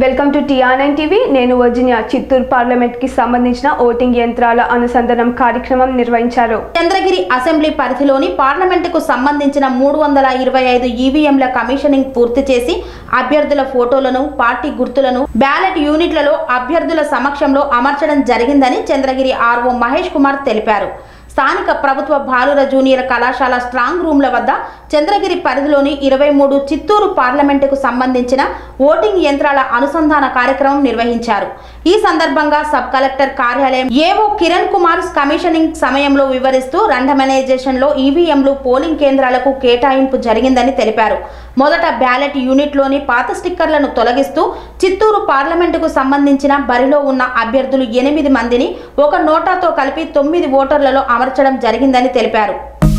Welcome to TR nine TV నేను Virginia Chittoor parliament కి సంబంధించిన ఓటింగ్ యంత్రాల అనుసంధానం కార్యక్రమం నిర్వహించారు చంద్రగిరి అసెంబ్లీ పరిధిలోని పార్లమెంటుకు సంబంధించిన మూడు వందల ఇరవై ఐదు ఈవీఎంల కమిషనింగ్ పూర్తి చేసి అభ్యర్థుల ఫోటోలను పార్టీ గుర్తులను బ్యాలెట్ యూనిట్లలో అభ్యర్థుల సమక్షంలో అమర్చడం జరిగిందని చంద్రగిరి ఆర్ఓ మహేష్ కుమార్ తెలిపారు స్థానిక ప్రభుత్వ బాలుర జూనియర్ కళాశాల స్ట్రాంగ్ రూమ్ల వద్ద చంద్రగిరి పరిధిలోని ఇరవై మూడు చిత్తూరు పార్లమెంటుకు సంబంధించిన ఓటింగ్ యంత్రాల అనుసంధాన కార్యక్రమం నిర్వహించారు ఈ సందర్భంగా సబ్ కలెక్టర్ కార్యాలయం ఏవో కిరణ్ కుమార్ కమిషనింగ్ సమయంలో వివరిస్తూ రండమైజేషన్ లో ఈవీఎంలు పోలింగ్ కేంద్రాలకు కేటాయింపు జరిగిందని తెలిపారు మొదట బ్యాలెట్ యూనిట్లోని పాత స్టిక్కర్లను తొలగిస్తూ చిత్తూరు పార్లమెంటుకు సంబంధించిన బరిలో ఉన్న అభ్యర్థులు ఎనిమిది మందిని ఒక నోటాతో కలిపి తొమ్మిది ఓటర్లలో అమర్చడం జరిగిందని తెలిపారు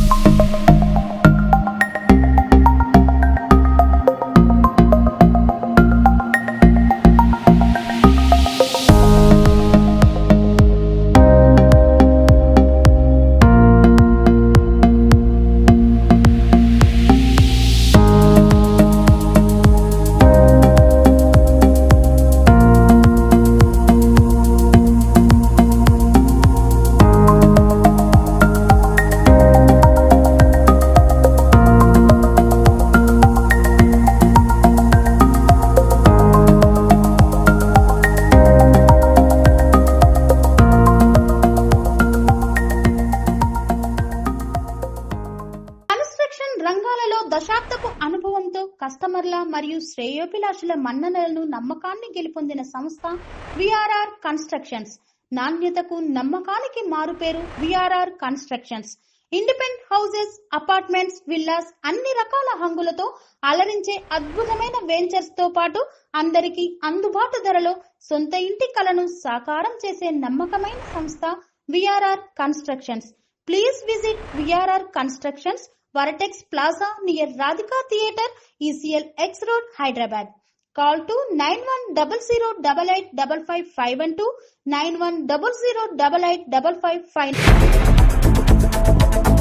కన్స్ట్రక్షన్ రంగాలలో దశాబ్దపు అనుభవంతో కస్టమర్ల మరియు శ్రేయోభిలాషుల మన్ననలను నమ్మకాన్ని గెలుపొందిన సంస్థ విఆర్ఆర్ కన్స్ట్రక్షన్స్ నాణ్యతకు నమ్మకానికి మారుపేరు VRR constructions independent houses apartments villas అన్ని రకాల హంగులతో అలరించే అద్భుతమైన వెంచర్స్ తో పాటు అందరికీ అందుబాటు ధరలో సొంత ఇంటి కలను సాకారం చేసే నమ్మకమైన సంస్థ VRR constructions please visit VRR constructions Varatex Plaza near Radhika Theatre, ECL X Road, Hyderabad. Call to 9100885551 9100885551.